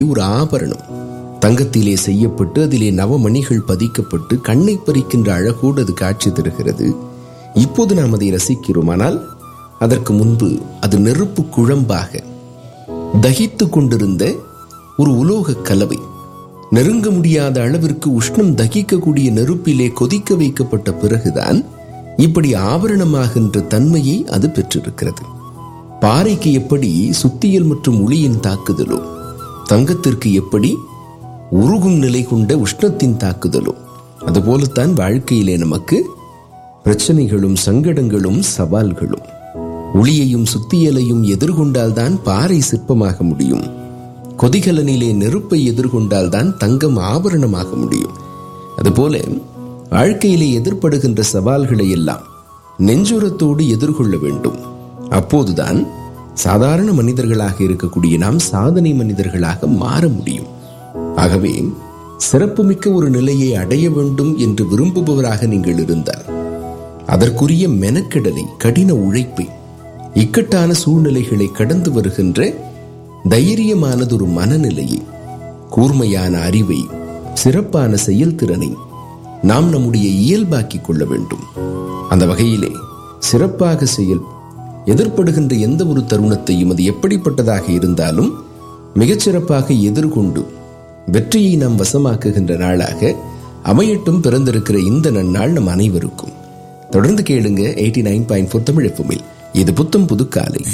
ஒரு ஆபரணம் தங்கத்திலே செய்யப்பட்டு அதிலே நவமணிகள் பதிக்கப்பட்டு கண்ணை பறிக்கின்ற அழகோடு அது காட்சி தருகிறது இப்போது நாம் அதை ரசிக்கிறோம் ஆனால் அதற்கு முன்பு அது நெருப்பு குழம்பாக தகித்து கொண்டிருந்த ஒரு உலோக கலவை நெருங்க முடியாத அளவிற்கு உஷ்ணம் தகிக்கக்கூடிய நெருப்பிலே கொதிக்க வைக்கப்பட்ட பிறகுதான் இப்படி ஆபரணமாகின்ற தன்மையை அது பெற்றிருக்கிறது பாறைக்கு எப்படி சுத்தியல் மற்றும் ஒளியின் தாக்குதலோ தங்கத்திற்கு எப்படி உருகும் நிலை கொண்ட உஷ்ணத்தின் தாக்குதலோ அதுபோலத்தான் வாழ்க்கையிலே நமக்கு பிரச்சனைகளும் சங்கடங்களும் சவால்களும் ஒளியையும் சுத்தியலையும் எதிர்கொண்டால்தான் பாறை சிற்பமாக முடியும் கொதிகலனிலே நெருப்பை எதிர்கொண்டால்தான் தங்கம் ஆபரணமாக முடியும் அதுபோல வாழ்க்கையிலே எதிர்ப்படுகின்ற சவால்களை எல்லாம் நெஞ்சுரத்தோடு எதிர்கொள்ள வேண்டும் அப்போதுதான் சாதாரண மனிதர்களாக இருக்கக்கூடிய நாம் சாதனை மனிதர்களாக மாற முடியும் ஆகவே சிறப்புமிக்க ஒரு நிலையை அடைய வேண்டும் என்று விரும்புபவராக நீங்கள் இருந்தால் அதற்குரிய மெனக்கெடலை கடின உழைப்பை இக்கட்டான சூழ்நிலைகளை கடந்து வருகின்ற தைரியமானதொரு மனநிலையை கூர்மையான அறிவை சிறப்பான செயல்திறனை நாம் நம்முடைய இயல்பாக்கிக் கொள்ள வேண்டும் அந்த வகையிலே சிறப்பாக செயல் எதிர்ப்படுகின்ற எந்த ஒரு தருணத்தையும் அது எப்படிப்பட்டதாக இருந்தாலும் மிகச்சிறப்பாக எதிர்கொண்டு வெற்றியை நாம் வசமாக்குகின்ற நாளாக அமையட்டும் பிறந்திருக்கிற இந்த நன்னாள் நம் அனைவருக்கும் தொடர்ந்து கேளுங்க eighty nine point four Tamil எஃப்எம்மில் இது புத்தம் புது காலை